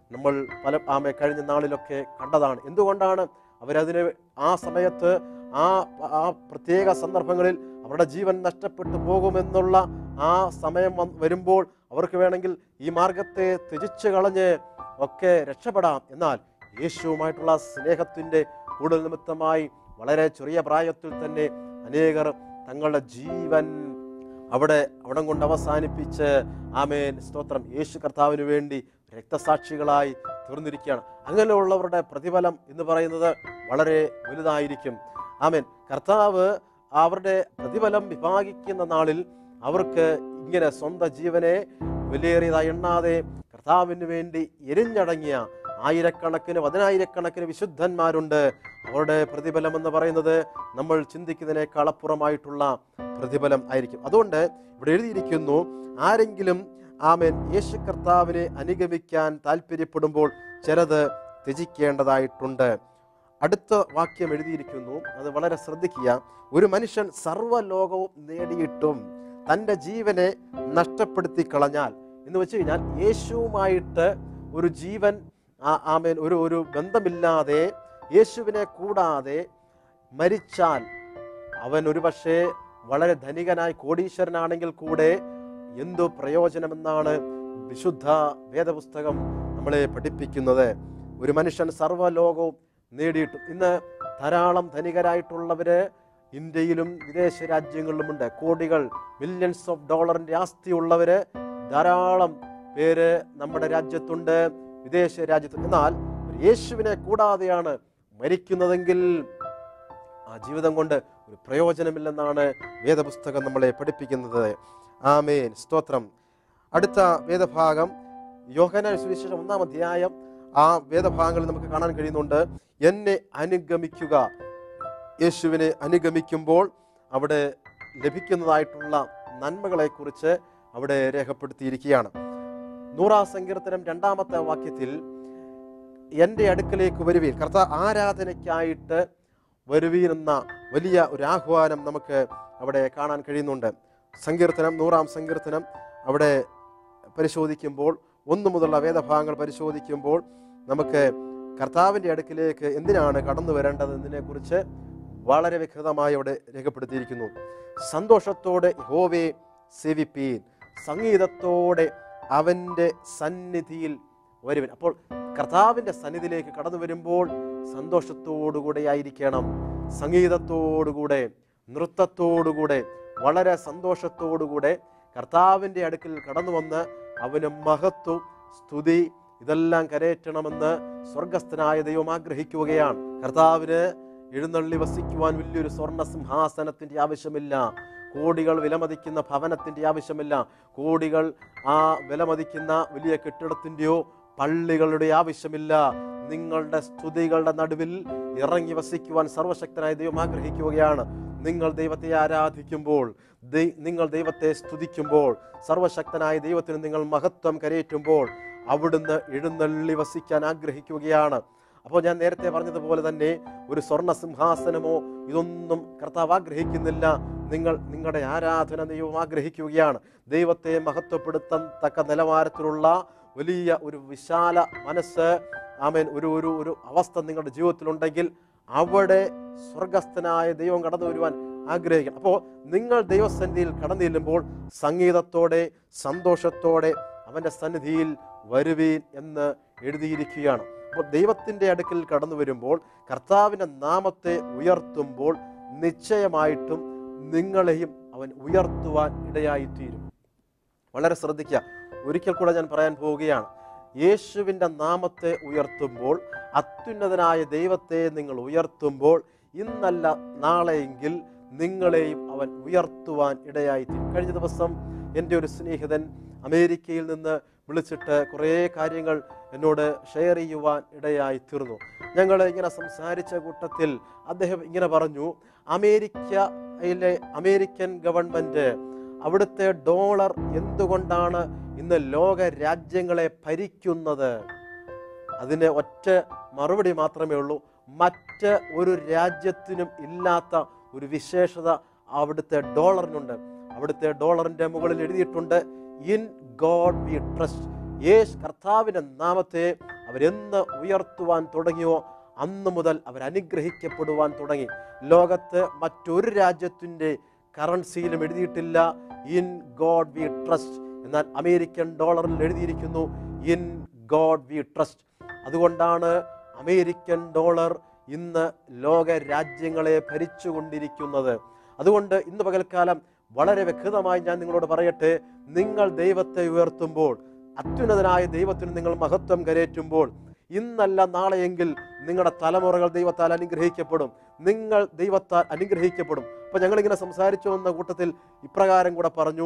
നമ്മൾ പല ആമെ കഴിഞ്ഞ നാളിലൊക്കെ കണ്ടതാണ് എന്തുകൊണ്ടാണ് അവരതിന് ആ സമയത്ത് ആ ആ പ്രത്യേക സന്ദർഭങ്ങളിൽ അവരുടെ ജീവൻ നഷ്ടപ്പെട്ടു പോകുമെന്നുള്ള ആ സമയം വന്ന് വരുമ്പോൾ അവർക്ക് വേണമെങ്കിൽ ഈ മാർഗത്തെ ത്യജിച്ചു കളഞ്ഞ് ഒക്കെ രക്ഷപ്പെടാം എന്നാൽ യേശുവുമായിട്ടുള്ള സ്നേഹത്തിൻ്റെ കൂടുതൽ നിമിത്തമായി വളരെ ചെറിയ പ്രായത്തിൽ തന്നെ അനേകർ തങ്ങളുടെ ജീവൻ അവിടെ അവിടം കൊണ്ട് അവസാനിപ്പിച്ച് ആമേൻ സ്തോത്രം യേശു കർത്താവിന് വേണ്ടി രക്തസാക്ഷികളായി തീർന്നിരിക്കുകയാണ് അങ്ങനെയുള്ളവരുടെ പ്രതിഫലം എന്ന് പറയുന്നത് വളരെ വലുതായിരിക്കും ആമേൻ കർത്താവ് അവരുടെ പ്രതിഫലം വിഭാഗിക്കുന്ന നാളിൽ അവർക്ക് ഇങ്ങനെ സ്വന്തം ജീവനെ വിലയേറിയതായി എണ്ണാതെ കർത്താവിന് വേണ്ടി എരിഞ്ഞടങ്ങിയ ആയിരക്കണക്കിന് പതിനായിരക്കണക്കിന് വിശുദ്ധന്മാരുണ്ട് അവരുടെ പ്രതിഫലം എന്ന് പറയുന്നത് നമ്മൾ ചിന്തിക്കുന്നതിനേക്കാൾ അപ്പുറമായിട്ടുള്ള പ്രതിഫലം ആയിരിക്കും അതുകൊണ്ട് ഇവിടെ എഴുതിയിരിക്കുന്നു ആരെങ്കിലും ആമേൻ യേശു കർത്താവിനെ അനുഗമിക്കാൻ താല്പര്യപ്പെടുമ്പോൾ ചിലത് ത്യജിക്കേണ്ടതായിട്ടുണ്ട് അടുത്ത വാക്യം എഴുതിയിരിക്കുന്നു അത് വളരെ ശ്രദ്ധിക്കുക ഒരു മനുഷ്യൻ സർവ്വലോകവും നേടിയിട്ടും തൻ്റെ ജീവനെ നഷ്ടപ്പെടുത്തി കളഞ്ഞാൽ എന്ന് വെച്ച് കഴിഞ്ഞാൽ യേശുവുമായിട്ട് ഒരു ജീവൻ ആ- ആമേൻ ഒരു ഒരു ബന്ധമില്ലാതെ യേശുവിനെ കൂടാതെ മരിച്ചാൽ അവൻ ഒരു പക്ഷേ വളരെ ധനികനായി കോടീശ്വരനാണെങ്കിൽ കൂടെ എന്തു പ്രയോജനമെന്നാണ് വിശുദ്ധ വേദപുസ്തകം നമ്മളെ പഠിപ്പിക്കുന്നത് ഒരു മനുഷ്യൻ സർവ്വലോകവും നേടിയിട്ടും ഇന്ന് ധാരാളം ധനികരായിട്ടുള്ളവര് ഇന്ത്യയിലും വിദേശ രാജ്യങ്ങളിലുമുണ്ട് കോടികൾ മില്യൺസ് ഓഫ് ഡോളറിന്റെ ആസ്തിയുള്ളവര് ധാരാളം പേര് നമ്മുടെ രാജ്യത്തുണ്ട് വിദേശ രാജ്യത്തുണ്ട് എന്നാൽ ഒരു യേശുവിനെ കൂടാതെയാണ് മരിക്കുന്നതെങ്കിൽ ആ ജീവിതം കൊണ്ട് ഒരു പ്രയോജനമില്ലെന്നാണ് വേദപുസ്തകം നമ്മളെ പഠിപ്പിക്കുന്നത് ആമേൻ സ്തോത്രം അടുത്ത വേദഭാഗം യോഹന സുവിശേഷം ഒന്നാം അധ്യായം ആ വേദഭാഗങ്ങളിൽ നമുക്ക് കാണാൻ കഴിയുന്നുണ്ട് എന്നെ അനുഗമിക്കുക യേശുവിനെ അനുഗമിക്കുമ്പോൾ അവിടെ ലഭിക്കുന്നതായിട്ടുള്ള നന്മകളെക്കുറിച്ച് അവിടെ രേഖപ്പെടുത്തിയിരിക്കുകയാണ് നൂറാം സങ്കീർത്തനം രണ്ടാമത്തെ വാക്യത്തിൽ എൻ്റെ അടുക്കലേക്ക് വരുവീൻ കർത്ത ആരാധനയ്ക്കായിട്ട് വരുവീൻ എന്ന വലിയ ഒരു ആഹ്വാനം നമുക്ക് അവിടെ കാണാൻ കഴിയുന്നുണ്ട് സങ്കീർത്തനം നൂറാം സങ്കീർത്തനം അവിടെ പരിശോധിക്കുമ്പോൾ ഒന്നു മുതലുള്ള വേദഭാഗങ്ങൾ പരിശോധിക്കുമ്പോൾ നമുക്ക് കർത്താവിൻ്റെ അടുക്കിലേക്ക് എന്തിനാണ് കടന്നു വരേണ്ടത് എന്നതിനെക്കുറിച്ച് വളരെ വ്യക്തമായി അവിടെ രേഖപ്പെടുത്തിയിരിക്കുന്നു സന്തോഷത്തോടെ യഹോവയെ സേവിപ്പീൻ സംഗീതത്തോടെ അവൻ്റെ സന്നിധിയിൽ വരുവൻ അപ്പോൾ കർത്താവിൻ്റെ സന്നിധിയിലേക്ക് കടന്നു വരുമ്പോൾ സന്തോഷത്തോടുകൂടെ ആയിരിക്കണം സംഗീതത്തോടുകൂടെ നൃത്തത്തോടുകൂടെ വളരെ സന്തോഷത്തോടുകൂടെ കർത്താവിൻ്റെ അടുക്കൽ കടന്നു വന്ന് അവന് മഹത്വം സ്തുതി ഇതെല്ലാം കരയറ്റണമെന്ന് സ്വർഗസ്ഥനായ ദൈവം ആഗ്രഹിക്കുകയാണ് കർത്താവിന് എഴുന്നള്ളി വസിക്കുവാൻ വലിയൊരു സ്വർണ്ണ സിംഹാസനത്തിന്റെ ആവശ്യമില്ല കോടികൾ വിലമതിക്കുന്ന ഭവനത്തിന്റെ ആവശ്യമില്ല കോടികൾ ആ വിലമതിക്കുന്ന വലിയ കെട്ടിടത്തിന്റെയോ പള്ളികളുടെ ആവശ്യമില്ല നിങ്ങളുടെ സ്തുതികളുടെ നടുവിൽ ഇറങ്ങി വസിക്കുവാൻ സർവശക്തനായ ദൈവം ആഗ്രഹിക്കുകയാണ് നിങ്ങൾ ദൈവത്തെ ആരാധിക്കുമ്പോൾ ദൈ- നിങ്ങൾ ദൈവത്തെ സ്തുതിക്കുമ്പോൾ സർവശക്തനായ ദൈവത്തിന് നിങ്ങൾ മഹത്വം കരയേറ്റുമ്പോൾ അവിടുന്ന് എഴുന്നള്ളി വസിക്കാൻ ആഗ്രഹിക്കുകയാണ് അപ്പോൾ ഞാൻ നേരത്തെ പറഞ്ഞതുപോലെ തന്നെ ഒരു സ്വർണ്ണ സിംഹാസനമോ ഇതൊന്നും കർത്താവ് ആഗ്രഹിക്കുന്നില്ല നിങ്ങൾ നിങ്ങളുടെ ആരാധന ദൈവം ആഗ്രഹിക്കുകയാണ് ദൈവത്തെ മഹത്വപ്പെടുത്താൻ തക്ക നിലവാരത്തിലുള്ള വലിയ ഒരു വിശാല മനസ്സ് ആമേൻ ഒരു ഒരു ഒരു അവസ്ഥ നിങ്ങളുടെ ജീവിതത്തിലുണ്ടെങ്കിൽ അവിടെ സ്വർഗസ്ഥനായ ദൈവം കടന്നു വരുവാൻ ആഗ്രഹിക്കണം അപ്പോൾ നിങ്ങൾ ദൈവസന്നിധിയിൽ കടന്നു ചെല്ലുമ്പോൾ സംഗീതത്തോടെ സന്തോഷത്തോടെ അവൻ്റെ സന്നിധിയിൽ വരുവീൻ എന്ന് എഴുതിയിരിക്കുകയാണ് അപ്പോൾ ദൈവത്തിൻ്റെ അടുക്കൽ കടന്നു വരുമ്പോൾ കർത്താവിൻ്റെ നാമത്തെ ഉയർത്തുമ്പോൾ നിശ്ചയമായിട്ടും നിങ്ങളെയും അവൻ ഉയർത്തുവാൻ ഇടയായിത്തീരും വളരെ ശ്രദ്ധിക്കുക ഒരിക്കൽ കൂടെ ഞാൻ പറയാൻ പോവുകയാണ് യേശുവിൻ്റെ നാമത്തെ ഉയർത്തുമ്പോൾ അത്യുന്നതനായ ദൈവത്തെ നിങ്ങൾ ഉയർത്തുമ്പോൾ ഇന്നല്ല നാളെയെങ്കിൽ നിങ്ങളെയും അവൻ ഉയർത്തുവാൻ ഇടയായിത്തീരും കഴിഞ്ഞ ദിവസം എൻ്റെ ഒരു സ്നേഹിതൻ അമേരിക്കയിൽ നിന്ന് വിളിച്ചിട്ട് കുറേ കാര്യങ്ങൾ എന്നോട് ഷെയർ ചെയ്യുവാൻ ഇടയായി തീർന്നു ഞങ്ങൾ ഇങ്ങനെ സംസാരിച്ച കൂട്ടത്തിൽ അദ്ദേഹം ഇങ്ങനെ പറഞ്ഞു അമേരിക്കയിലെ അമേരിക്കൻ ഗവൺമെൻറ് അവിടുത്തെ ഡോളർ എന്തുകൊണ്ടാണ് ഇന്ന് ലോക രാജ്യങ്ങളെ ഭരിക്കുന്നത് അതിന് ഒറ്റ മറുപടി മാത്രമേ ഉള്ളൂ മറ്റ് ഒരു രാജ്യത്തിനും ഇല്ലാത്ത ഒരു വിശേഷത അവിടുത്തെ ഡോളറിനുണ്ട് അവിടുത്തെ ഡോളറിന്റെ മുകളിൽ എഴുതിയിട്ടുണ്ട് ഇൻ ഗോഡ് വി ട്രസ്റ്റ് യേശ് കർത്താവിന്റെ നാമത്തെ അവരെന്ന് ഉയർത്തുവാൻ തുടങ്ങിയോ അന്ന് മുതൽ അവർ അനുഗ്രഹിക്കപ്പെടുവാൻ തുടങ്ങി ലോകത്ത് മറ്റൊരു രാജ്യത്തിൻ്റെ കറൻസിയിലും എഴുതിയിട്ടില്ല ഇൻ ഗോഡ് വി ട്രസ്റ്റ് എന്നാൽ അമേരിക്കൻ ഡോളറിൽ എഴുതിയിരിക്കുന്നു ഇൻ ഗോഡ് വി ട്രസ്റ്റ് അതുകൊണ്ടാണ് അമേരിക്കൻ ഡോളർ ഇന്ന് ലോക രാജ്യങ്ങളെ ഭരിച്ചുകൊണ്ടിരിക്കുന്നത് അതുകൊണ്ട് ഇന്ന് പകൽക്കാലം വളരെ വ്യക്തമായി ഞാൻ നിങ്ങളോട് പറയട്ടെ നിങ്ങൾ ദൈവത്തെ ഉയർത്തുമ്പോൾ അത്യുന്നതനായ ദൈവത്തിന് നിങ്ങൾ മഹത്വം കരേറ്റുമ്പോൾ ഇന്നല്ല നാളെയെങ്കിൽ നിങ്ങളുടെ തലമുറകൾ ദൈവത്താൽ അനുഗ്രഹിക്കപ്പെടും നിങ്ങൾ ദൈവത്താൽ അനുഗ്രഹിക്കപ്പെടും അപ്പൊ ഞങ്ങളിങ്ങനെ സംസാരിച്ചു വന്ന കൂട്ടത്തിൽ ഇപ്രകാരം കൂടെ പറഞ്ഞു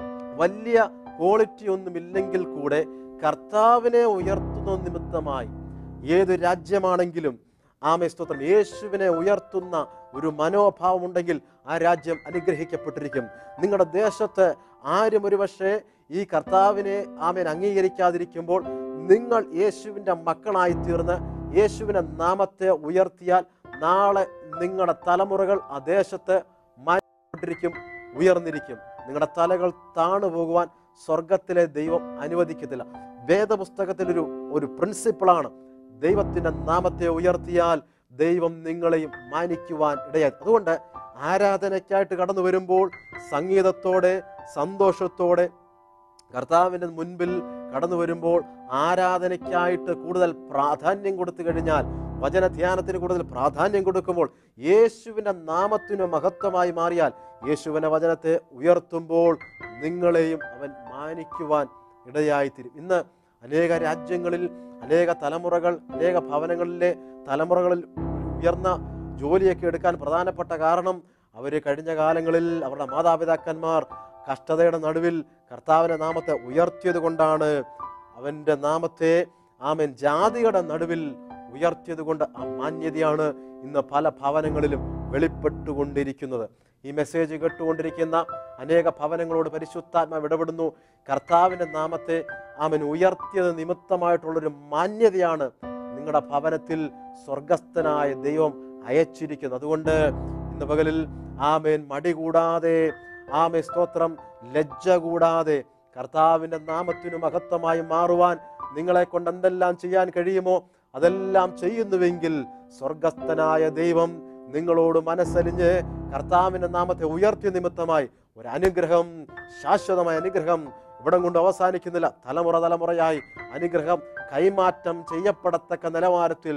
വലിയ ക്വാളിറ്റി ഒന്നുമില്ലെങ്കിൽ കൂടെ കർത്താവിനെ ഉയർത്തുന്ന നിമിത്തമായി ഏത് രാജ്യമാണെങ്കിലും ആമേ സ്തോത്രം യേശുവിനെ ഉയർത്തുന്ന ഒരു മനോഭാവം ഉണ്ടെങ്കിൽ ആ രാജ്യം അനുഗ്രഹിക്കപ്പെട്ടിരിക്കും നിങ്ങളുടെ ദേശത്ത് ആരും ഒരുപക്ഷെ ഈ കർത്താവിനെ ആമേൻ അംഗീകരിക്കാതിരിക്കുമ്പോൾ നിങ്ങൾ യേശുവിൻ്റെ മക്കളായി തീർന്ന് യേശുവിൻ്റെ നാമത്തെ ഉയർത്തിയാൽ നാളെ നിങ്ങളുടെ തലമുറകൾ ആ ദേശത്ത് മാറ്റപ്പെട്ടിരിക്കും ഉയർന്നിരിക്കും നിങ്ങളുടെ തലകൾ താണു പോകുവാൻ സ്വർഗത്തിലെ ദൈവം അനുവദിക്കത്തില്ല വേദപുസ്തകത്തിലൊരു ഒരു പ്രിൻസിപ്പിളാണ് ദൈവത്തിൻ്റെ നാമത്തെ ഉയർത്തിയാൽ ദൈവം നിങ്ങളെയും മാനിക്കുവാൻ ഇടയായി അതുകൊണ്ട് ആരാധനയ്ക്കായിട്ട് കടന്നു വരുമ്പോൾ സംഗീതത്തോടെ സന്തോഷത്തോടെ കർത്താവിൻ്റെ മുൻപിൽ കടന്നു വരുമ്പോൾ ആരാധനയ്ക്കായിട്ട് കൂടുതൽ പ്രാധാന്യം കൊടുത്തു കഴിഞ്ഞാൽ വചന ധ്യാനത്തിന് കൂടുതൽ പ്രാധാന്യം കൊടുക്കുമ്പോൾ യേശുവിൻ്റെ നാമത്തിന് മഹത്വമായി മാറിയാൽ യേശുവിൻ്റെ വചനത്തെ ഉയർത്തുമ്പോൾ നിങ്ങളെയും അവൻ മാനിക്കുവാൻ ഇടയായിത്തീരും ഇന്ന് അനേക രാജ്യങ്ങളിൽ അനേക തലമുറകൾ അനേക ഭവനങ്ങളിലെ തലമുറകളിൽ ഉയർന്ന ജോലിയൊക്കെ എടുക്കാൻ പ്രധാനപ്പെട്ട കാരണം അവർ കഴിഞ്ഞ കാലങ്ങളിൽ അവരുടെ മാതാപിതാക്കന്മാർ കഷ്ടതയുടെ നടുവിൽ കർത്താവിൻ്റെ നാമത്തെ ഉയർത്തിയത് കൊണ്ടാണ് അവൻ്റെ നാമത്തെ ആമൻ ജാതിയുടെ നടുവിൽ ഉയർത്തിയത് കൊണ്ട് ആ മാന്യതയാണ് ഇന്ന് പല ഭവനങ്ങളിലും വെളിപ്പെട്ടുകൊണ്ടിരിക്കുന്നത് ഈ മെസ്സേജ് കേട്ടുകൊണ്ടിരിക്കുന്ന അനേക ഭവനങ്ങളോട് പരിശുദ്ധാത്മാവ് ഇടപെടുന്നു കർത്താവിൻ്റെ നാമത്തെ അവൻ ഉയർത്തിയത് നിമിത്തമായിട്ടുള്ളൊരു മാന്യതയാണ് നിങ്ങളുടെ ഭവനത്തിൽ സ്വർഗസ്ഥനായ ദൈവം അയച്ചിരിക്കുന്നത് അതുകൊണ്ട് ഇന്ന് പകലിൽ ആമേൻ മടി കൂടാതെ ആമേ സ്തോത്രം ലജ്ജ കൂടാതെ കർത്താവിൻ്റെ നാമത്തിനു മഹത്വമായി മാറുവാൻ നിങ്ങളെ കൊണ്ട് എന്തെല്ലാം ചെയ്യാൻ കഴിയുമോ അതെല്ലാം ചെയ്യുന്നുവെങ്കിൽ സ്വർഗസ്ഥനായ ദൈവം നിങ്ങളോട് മനസ്സലിഞ്ഞ് കർത്താവിൻ്റെ നാമത്തെ ഉയർത്തിയ നിമിത്തമായി ഒരു അനുഗ്രഹം ശാശ്വതമായ അനുഗ്രഹം ഇവിടം കൊണ്ട് അവസാനിക്കുന്നില്ല തലമുറ തലമുറയായി അനുഗ്രഹം കൈമാറ്റം ചെയ്യപ്പെടത്തക്ക നിലവാരത്തിൽ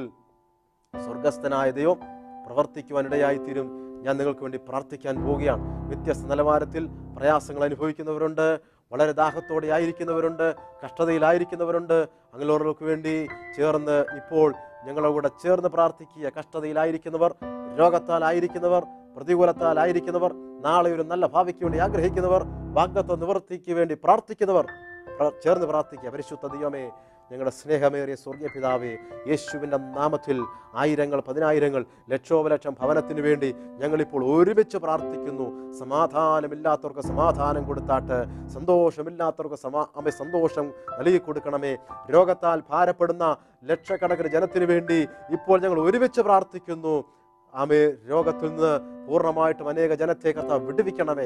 സ്വർഗസ്ഥനായ ദൈവം പ്രവർത്തിക്കുവാൻ ഇടയായിത്തീരും ഞാൻ നിങ്ങൾക്ക് വേണ്ടി പ്രാർത്ഥിക്കാൻ പോവുകയാണ് വ്യത്യസ്ത നിലവാരത്തിൽ പ്രയാസങ്ങൾ അനുഭവിക്കുന്നവരുണ്ട് വളരെ ദാഹത്തോടെ ആയിരിക്കുന്നവരുണ്ട് കഷ്ടതയിലായിരിക്കുന്നവരുണ്ട് അങ്ങനെയുള്ളവർക്ക് വേണ്ടി ചേർന്ന് ഇപ്പോൾ ഞങ്ങളുടെ കൂടെ ചേർന്ന് പ്രാർത്ഥിക്കുക കഷ്ടതയിലായിരിക്കുന്നവർ രോഗത്താൽ ആയിരിക്കുന്നവർ പ്രതികൂലത്താൽ ആയിരിക്കുന്നവർ നാളെ ഒരു നല്ല ഭാവിക്ക് വേണ്ടി ആഗ്രഹിക്കുന്നവർ വാഗ്ദത്വ നിവർത്തിക്ക് വേണ്ടി പ്രാർത്ഥിക്കുന്നവർ പ്ര- ചേർന്ന് പ്രാർത്ഥിക്കുക പരിശുദ്ധ ദൈവമേ ഞങ്ങളുടെ സ്നേഹമേറിയ സ്വർഗീയ പിതാവേ യേശുവിൻ്റെ നാമത്തിൽ ആയിരങ്ങൾ പതിനായിരങ്ങൾ ലക്ഷോപലക്ഷം ഭവനത്തിന് വേണ്ടി ഞങ്ങളിപ്പോൾ ഒരുമിച്ച് പ്രാർത്ഥിക്കുന്നു സമാധാനമില്ലാത്തവർക്ക് സമാധാനം കൊടുത്താട്ട് സന്തോഷമില്ലാത്തവർക്ക് സമാ അമ്മ സന്തോഷം നൽകി കൊടുക്കണമേ രോഗത്താൽ ഭാരപ്പെടുന്ന ലക്ഷക്കണക്കിന് ജനത്തിന് വേണ്ടി ഇപ്പോൾ ഞങ്ങൾ ഒരുമിച്ച് പ്രാർത്ഥിക്കുന്നു ആമേ രോഗത്തിൽ നിന്ന് പൂർണ്ണമായിട്ടും അനേക ജനത്തെ കർത്താവ് വിടുവിക്കണമേ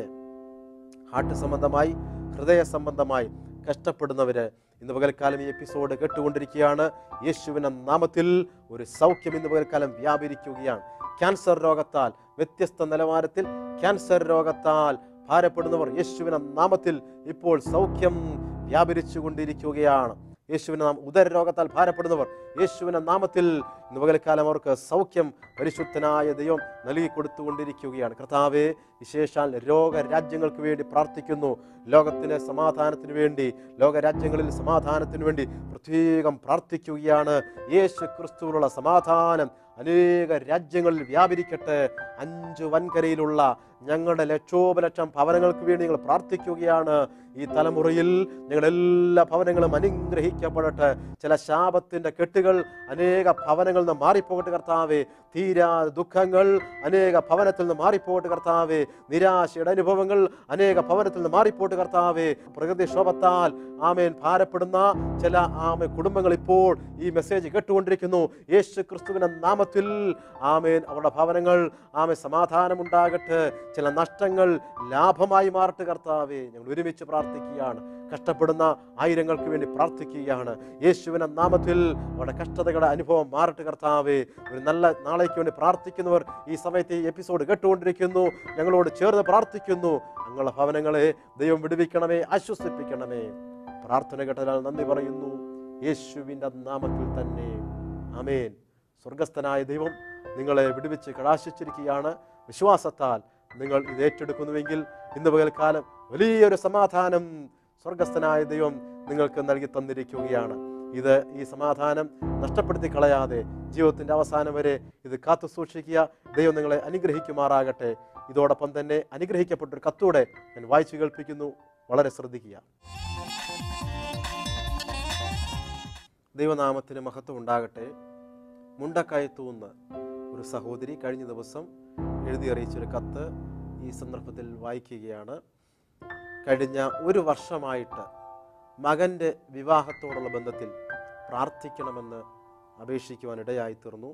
ഹാർട്ട് സംബന്ധമായി ഹൃദയ സംബന്ധമായി കഷ്ടപ്പെടുന്നവര് ഇന്ന് പകൽക്കാലം ഈ എപ്പിസോഡ് കേട്ടുകൊണ്ടിരിക്കുകയാണ് യേശുവിൻ്റെ നാമത്തിൽ ഒരു സൗഖ്യം ഇന്ന് പകൽക്കാലം വ്യാപരിക്കുകയാണ് ക്യാൻസർ രോഗത്താൽ വ്യത്യസ്ത നിലവാരത്തിൽ ക്യാൻസർ രോഗത്താൽ ഭാരപ്പെടുന്നവർ യേശുവിൻ്റെ നാമത്തിൽ ഇപ്പോൾ സൗഖ്യം വ്യാപരിച്ചു കൊണ്ടിരിക്കുകയാണ് യേശുവിൻ്റെ നാം ഉദര രോഗത്താൽ ഭാരപ്പെടുന്നവർ യേശുവിൻ്റെ നാമത്തിൽ ഇന്ന് പകൽക്കാലം അവർക്ക് സൗഖ്യം പരിശുദ്ധനായ ദൈവം നൽകി കൊടുത്തുകൊണ്ടിരിക്കുകയാണ് കർത്താവെ വിശേഷാൽ രോഗരാജ്യങ്ങൾക്ക് വേണ്ടി പ്രാർത്ഥിക്കുന്നു ലോകത്തിന് സമാധാനത്തിന് വേണ്ടി ലോകരാജ്യങ്ങളിൽ സമാധാനത്തിന് വേണ്ടി പ്രത്യേകം പ്രാർത്ഥിക്കുകയാണ് യേശു ക്രിസ്തുവിനുള്ള സമാധാനം അനേക രാജ്യങ്ങളിൽ വ്യാപരിക്കട്ടെ അഞ്ച് വൻകരയിലുള്ള ഞങ്ങളുടെ ലക്ഷോപലക്ഷം ഭവനങ്ങൾക്ക് വേണ്ടി ഞങ്ങൾ പ്രാർത്ഥിക്കുകയാണ് ഈ തലമുറയിൽ ഞങ്ങളുടെ എല്ലാ ഭവനങ്ങളും അനുഗ്രഹിക്കപ്പെടട്ടെ ചില ശാപത്തിന്റെ കെട്ടുകൾ അനേക ഭവനങ്ങളിൽ നിന്ന് മാറിപ്പോകട്ടെ കർത്താവേ തീരാ ദുഃഖങ്ങൾ അനേക ഭവനത്തിൽ നിന്ന് മാറിപ്പോകട്ടെ കർത്താവേ നിരാശയുടെ അനുഭവങ്ങൾ അനേക ഭവനത്തിൽ നിന്ന് മാറിപ്പോട്ട് കർത്താവേ പ്രകൃതിക്ഷോഭത്താൽ ആമേൻ ഭാരപ്പെടുന്ന ചില ആമേ കുടുംബങ്ങൾ ഇപ്പോൾ ഈ മെസ്സേജ് കേട്ടുകൊണ്ടിരിക്കുന്നു യേശു ക്രിസ്തുവിന്റെ നാമത്തിൽ ആമേൻ അവരുടെ ഭവനങ്ങൾ ആമേ സമാധാനമുണ്ടാകട്ടെ ചില നഷ്ടങ്ങൾ ലാഭമായി മാറട്ടെ കർത്താവേ ഞങ്ങൾ ഒരുമിച്ച് പ്രാർത്ഥിക്കുകയാണ് കഷ്ടപ്പെടുന്ന ആയിരങ്ങൾക്ക് വേണ്ടി പ്രാർത്ഥിക്കുകയാണ് യേശുവിൻ്റെ നാമത്തിൽ അവരുടെ കഷ്ടതകളുടെ അനുഭവം മാറട്ടെ കർത്താവേ ഒരു നല്ല നാളേക്ക് വേണ്ടി പ്രാർത്ഥിക്കുന്നവർ ഈ സമയത്ത് ഈ എപ്പിസോഡ് കേട്ടുകൊണ്ടിരിക്കുന്നു ഞങ്ങളോട് ചേർന്ന് പ്രാർത്ഥിക്കുന്നു ഞങ്ങളുടെ ഭവനങ്ങളെ ദൈവം വിടുവിക്കണമേ ആശ്വസിപ്പിക്കണമേ പ്രാർത്ഥന കേട്ടതിനാൽ നന്ദി പറയുന്നു യേശുവിൻ്റെ നാമത്തിൽ തന്നെ അമേൻ സ്വർഗസ്ഥനായ ദൈവം നിങ്ങളെ വിടുവിച്ച് കടാശിച്ചിരിക്കുകയാണ് വിശ്വാസത്താൽ നിങ്ങൾ ഇത് ഏറ്റെടുക്കുന്നുവെങ്കിൽ ഇന്ന് പകൽക്കാലം വലിയൊരു സമാധാനം സ്വർഗസ്ഥനായ ദൈവം നിങ്ങൾക്ക് നൽകി തന്നിരിക്കുകയാണ് ഇത് ഈ സമാധാനം നഷ്ടപ്പെടുത്തി കളയാതെ ജീവിതത്തിൻ്റെ അവസാനം വരെ ഇത് കാത്തു സൂക്ഷിക്കുക ദൈവം നിങ്ങളെ അനുഗ്രഹിക്കുമാറാകട്ടെ ഇതോടൊപ്പം തന്നെ അനുഗ്രഹിക്കപ്പെട്ടൊരു കത്തൂടെ ഞാൻ വായിച്ചു കേൾപ്പിക്കുന്നു വളരെ ശ്രദ്ധിക്കുക ദൈവനാമത്തിന് മഹത്വം ഉണ്ടാകട്ടെ മുണ്ടക്കയത്തൂന്ന് ഒരു സഹോദരി കഴിഞ്ഞ ദിവസം എഴുതി അറിയിച്ചൊരു കത്ത് ഈ സന്ദർഭത്തിൽ വായിക്കുകയാണ് കഴിഞ്ഞ ഒരു വർഷമായിട്ട് മകൻ്റെ വിവാഹത്തോടുള്ള ബന്ധത്തിൽ പ്രാർത്ഥിക്കണമെന്ന് അപേക്ഷിക്കുവാൻ ഇടയായി തീർന്നു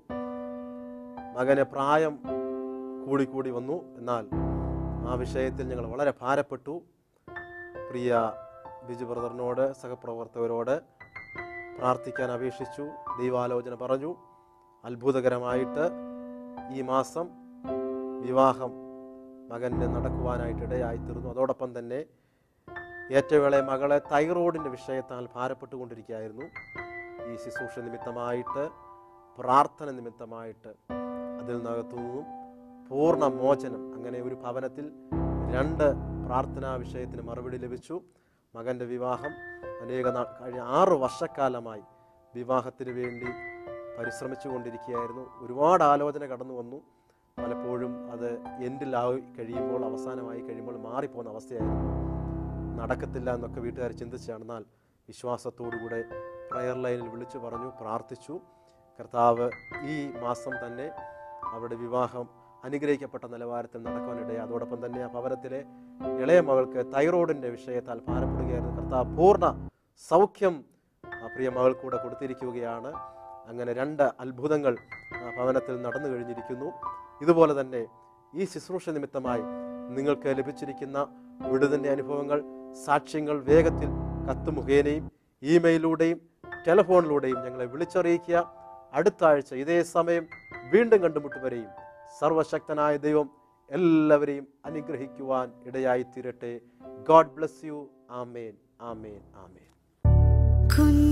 മകന് പ്രായം കൂടിക്കൂടി വന്നു എന്നാൽ ആ വിഷയത്തിൽ ഞങ്ങൾ വളരെ ഭാരപ്പെട്ടു പ്രിയ ബിജു ബ്രദറിനോട് സഹപ്രവർത്തകരോട് പ്രാർത്ഥിക്കാൻ അപേക്ഷിച്ചു ദൈവാലോചന പറഞ്ഞു അത്ഭുതകരമായിട്ട് ഈ മാസം വിവാഹം മകന് നടക്കുവാനായിട്ട് ഇടയായിത്തീർന്നു അതോടൊപ്പം തന്നെ ഏറ്റവേളെ മകളെ തൈറോയിഡിൻ്റെ വിഷയത്താൽ ഭാരപ്പെട്ടുകൊണ്ടിരിക്കുകയായിരുന്നു ഈ ശുശ്രൂഷ നിമിത്തമായിട്ട് പ്രാർത്ഥന നിമിത്തമായിട്ട് അതിൽ നിന്നകത്തുനിന്നും പൂർണ്ണ മോചനം അങ്ങനെ ഒരു ഭവനത്തിൽ രണ്ട് പ്രാർത്ഥനാ വിഷയത്തിന് മറുപടി ലഭിച്ചു മകൻ്റെ വിവാഹം അനേക നാൾ കഴിഞ്ഞ ആറ് വർഷക്കാലമായി വിവാഹത്തിന് വേണ്ടി പരിശ്രമിച്ചു കൊണ്ടിരിക്കുകയായിരുന്നു ഒരുപാട് ആലോചന കടന്നു വന്നു പലപ്പോഴും അത് എൻഡിലായി കഴിയുമ്പോൾ അവസാനമായി കഴിയുമ്പോൾ മാറിപ്പോകുന്ന അവസ്ഥയായിരുന്നു നടക്കത്തില്ല എന്നൊക്കെ വീട്ടുകാർ ചിന്തിച്ചാണ് എന്നാൽ വിശ്വാസത്തോടുകൂടെ പ്രയർ ലൈനിൽ വിളിച്ചു പറഞ്ഞു പ്രാർത്ഥിച്ചു കർത്താവ് ഈ മാസം തന്നെ അവരുടെ വിവാഹം അനുഗ്രഹിക്കപ്പെട്ട നിലവാരത്തിൽ നടക്കാനിടയായി അതോടൊപ്പം തന്നെ ആ ഭവനത്തിലെ ഇളയ മകൾക്ക് തൈറോയിഡിൻ്റെ വിഷയത്താൽ ഭാരപ്പെടുകയായിരുന്നു കർത്താവ് പൂർണ്ണ സൗഖ്യം ആ പ്രിയ മകൾക്കൂടെ കൊടുത്തിരിക്കുകയാണ് അങ്ങനെ രണ്ട് അത്ഭുതങ്ങൾ ആ ഭവനത്തിൽ നടന്നു കഴിഞ്ഞിരിക്കുന്നു ഇതുപോലെ തന്നെ ഈ ശുശ്രൂഷ നിമിത്തമായി നിങ്ങൾക്ക് ലഭിച്ചിരിക്കുന്ന വിടുതൻ്റെ അനുഭവങ്ങൾ സാക്ഷ്യങ്ങൾ വേഗത്തിൽ കത്ത് മുഖേനയും ഇമെയിലൂടെയും ടെലിഫോണിലൂടെയും ഞങ്ങളെ വിളിച്ചറിയിക്കുക അടുത്ത ആഴ്ച ഇതേ സമയം വീണ്ടും കണ്ടുമുട്ടുവരെയും സർവശക്തനായ ദൈവം എല്ലാവരെയും അനുഗ്രഹിക്കുവാൻ ഇടയായി തീരട്ടെ ഗോഡ് ബ്ലസ് യു ആമേൻ ആമേൻ ആമേൻ കുഞ്ഞു